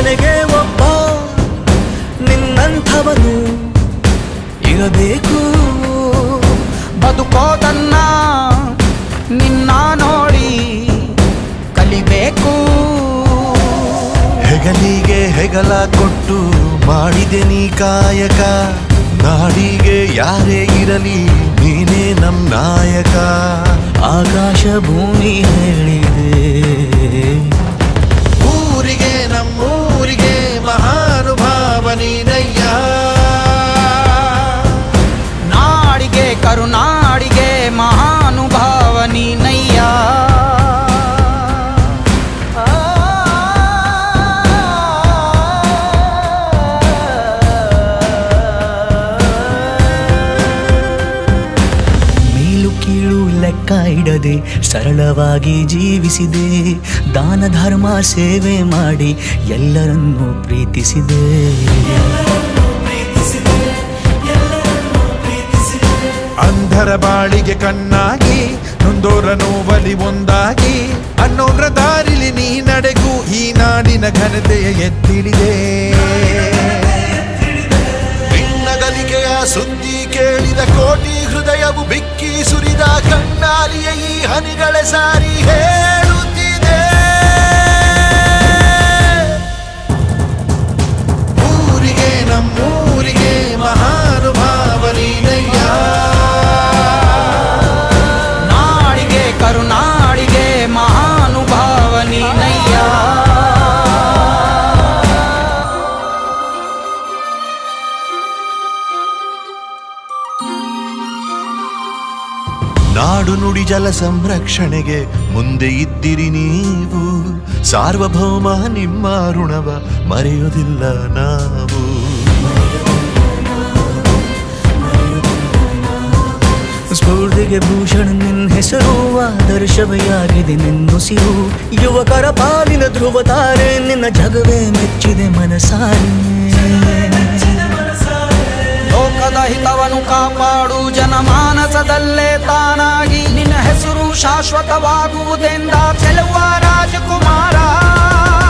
ನನಗೆ ಒಬ್ಬ ನಿನ್ನಂಥವನು ಇರಬೇಕು ಬದುಕೋದನ್ನ ನಿನ್ನ ನೋಡಿ ಕಲಿಬೇಕು ಹೆಗಲಿಗೆ ಹೆಗಲ ಕೊಟ್ಟು ಮಾಡಿದೆ ನೀ ಕಾಯಕ ನಾಡಿಗೆ ಯಾರೇ ಇರಲಿ ನೀನೇ ನಮ್ ನಾಯಕ ಆಕಾಶ ಭೂಮಿ ಹೇಳಿದೆ ಊರಿಗೆ ನಮ್ಮೂರಿಗೆ ಮಹಾನುಭಾವ ನೀನಯ್ಯ ನಾಡಿಗೆ ಕರುನಾಡಿಗೆ ಮಹಾನುಭಾವ ನೀನಯ್ಯ ಮೇಲು ಕೀಳು ಲೆಕ್ಕ ಇಡದೆ ಸರಳವಾಗಿ ಜೀವಿಸಿದೆ ದಾನ ಧರ್ಮ ಸೇವೆ ಮಾಡಿ ಎಲ್ಲರನ್ನೂ ಪ್ರೀತಿಸಿದೆ ಅಂಧರ ಬಾಳಿಗೆ ಕಣ್ಣಾಗಿ ನೊಂದೋರ ನೋವಲಿ ಒಂದಾಗಿ ಅನ್ನೋರ ದಾರಿಲಿ ನೀ ನಡೆಗೂ ಈ ನಾಡಿನ ಘನತೆಯ ಎತ್ತಿಳಿದೆ ನಿನ್ನಗಲಿಕೆಯ ಸುದ್ದಿ ಕೇಳಿದ ಕೋಟಿ ಹೃದಯವು ಬಿಕ್ಕಿ ಸುರಿದ ಕಣ್ಣಾಲಿಯ ಈ ಹನಿಗಳ ಸಾರಿ ಹೇಳುತ್ತಿದೆ ಊರಿಗೆ ನಮ್ಮೂರಿಗೆ ಮಹಾನುಭಾವ ನೀನಯ್ಯ ನಾಡಿಗೆ ಕರುನಾಡಿಗೆ ಮಹಾನುಭಾವ ನೀನಯ್ಯ ನಾಡು ನುಡಿ ಜಲ ಸಂರಕ್ಷಣೆಗೆ ಮುಂದೆ ಇದ್ದಿರಿ ನೀವು ಸಾರ್ವಭೌಮ ನಿಮ್ಮ ಋಣವ ಮರೆಯುವುದಿಲ್ಲ ನಾವು ಸ್ಫೂರ್ತಿಗೆ ಭೂಷಣ ನಿನ್ನ ಹೆಸರು ಆದರ್ಶವೇ ನಿನ್ನುಸಿರು ಯುವಕರ ಪಾಲಿನ ಧ್ರುವ ತಾರೆ ನಿನ್ನ ಜಗವೇ ಮೆಚ್ಚಿದೆ ಮನಸಾರೆ ಲೋಕದ ಹಿತವನ್ನು ಕಾಪಾಡು ಜನಮಾನಸದಲ್ಲೇ ತಾನಾಗಿ ನಿನ್ನ ಹೆಸರು ಶಾಶ್ವತವಾಗುವುದೆಂದ ಚೆಲುವ ರಾಜಕುಮಾರ